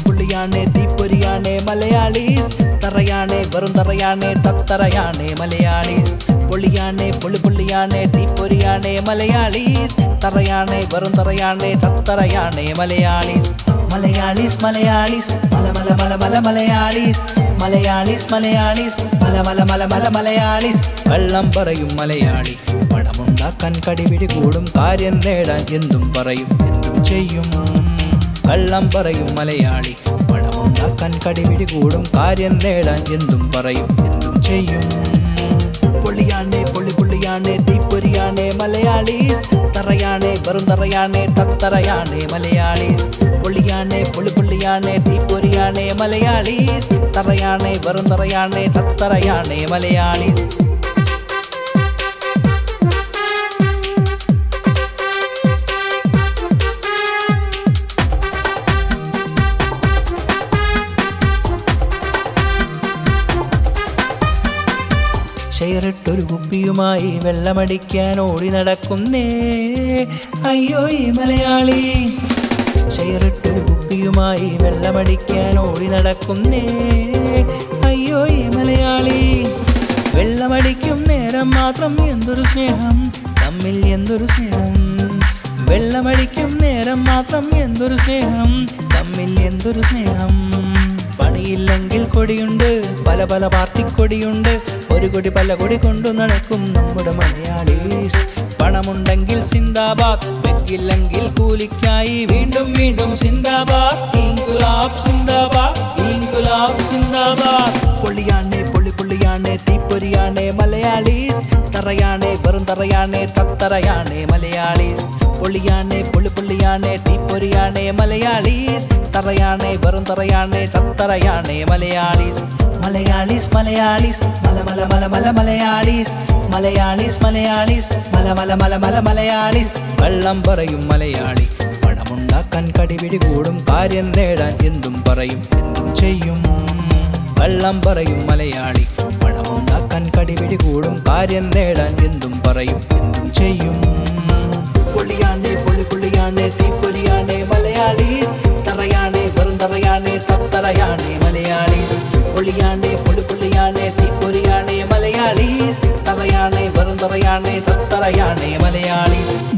പുള്ളിയാണേ തീപ്പൊരിയാണേ മലയാളീസ് തറയാണേ വെറും തറയാണേ തത്തറയാണേ മലയാളീസ് പൊളിയാണേ പൊളി പുള്ളിയാണേ തീപ്പൊരിയാണേ മലയാളീസ് തറയാണേ വെറും തറയാണേ തത്തറയാണേ മലയാളീസ് മലയാളീസ് മലയാളീസ് മല മല മല മല മലയാളീസ് മലയാളീസ് മലയാളീസ് മല മല മല മല മലയാളീസ് കള്ളം പറയും മലയാളി പണമുണ്ടാക്കാൻ കടിപിടി കൂടും കാര്യം നേടാൻ എന്തും പറയും എന്തും ചെയ്യും കള്ളം പറയും മലയാളി പണമുണ്ടാക്കാൻ കടിപിടി കൂടും കാര്യം നേടാൻ എന്തും പറയും എന്തും ചെയ്യും പൊള്ളിയാണേ പൊള്ളി പുള്ളിയാണേ തീപ്പൊരിയാണേ മലയാളീസ് തറയാണേ വെറും തറയാണേ തത്തറയാണേ മലയാളീസ് പൊള്ളിയാണേ പൊള്ളി പുള്ളിയാണേ തീപ്പൊരിയാണേ മലയാളീസ് തറയാണേ വെറും തറയാണേ തത്തറയാണേ മലയാളീസ് ഷെയറിട്ടൊരു കുപ്പിയുമായി വെള്ളമടിക്കാൻ ഓടി നടക്കുന്നേ അയ്യോ ഈ മലയാളി ഷെയറിട്ടൊരു കുപ്പിയുമായി വെള്ളമടിക്കാൻ ഓടി നടക്കുന്നേ അയ്യോ ഈ മലയാളി വെള്ളമടിക്കും നേരം മാത്രം എന്തൊരു സ്നേഹം തമ്മിൽ എന്തൊരു സ്നേഹം വെള്ളമടിക്കും നേരം മാത്രം എന്തൊരു സ്നേഹം തമ്മിൽ എന്തൊരു സ്നേഹം പണിയില്ലെങ്കിൽ കൊടിയുണ്ട് പല പല പാർട്ടി കൊടിയുണ്ട് ഒരു കൊടി പല കൊടി കൊണ്ടു നടക്കും നമ്മുടെ മലയാളീസ് പണമുണ്ടെങ്കിൽ സിന്ദാബാദ് വെക്കില്ലെങ്കിൽ കൂലിക്കായി വീണ്ടും വീണ്ടും സിന്ദാബാദ് ഇൻകുലാബ് സിന്ദാബാദ് ഇൻകുലാബ് സിന്ദാബാദ് പൊള്ളിയാണേ പൊള്ളി പുള്ളിയാണേ തീപ്പൊരിയാണേ മലയാളീസ് തറയാണേ വെറും തറയാണേ തത്തറയാണേ മലയാളീസ് പൊള്ളിയാണേ പൊള്ളി പുള്ളിയാണേ തീപ്പൊരിയാണേ മലയാളീസ് തറയാണേ വെറും തറയാണേ തത്തറയാണേ മലയാളീസ് മലയാളീസ് മലയാളീസ് മല മല മല മല മലയാളീസ് മലയാളീസ് മലയാളീസ് മല മല മല മല മലയാളീസ് കള്ളം പറയും മലയാളി പണമുണ്ടാക്കാൻ കടിപിടി കൂടും കാര്യം നേടാൻ എന്തും പറയും എന്തും ചെയ്യും കള്ളം പറയും മലയാളി പണമുണ്ടാക്കാൻ കടിപിടി കൂടും കാര്യം നേടാൻ എന്തും പറയും എന്തും ചെയ്യും പൊളിയാണേ പൊളി പുള്ളിയാണേ തീപ്പൊലിയാണേ മലയാളി തറയാണേ വെറും തറയാണേ തത്തറയാണേ മലയാളി പൊളിയാണേ പൊളി പുള്ളിയാണേ തീപ്പൊലിയാണേ മലയാളി തറയാണേ വെറും തറയാണേ തത്തറയാണേ മലയാളി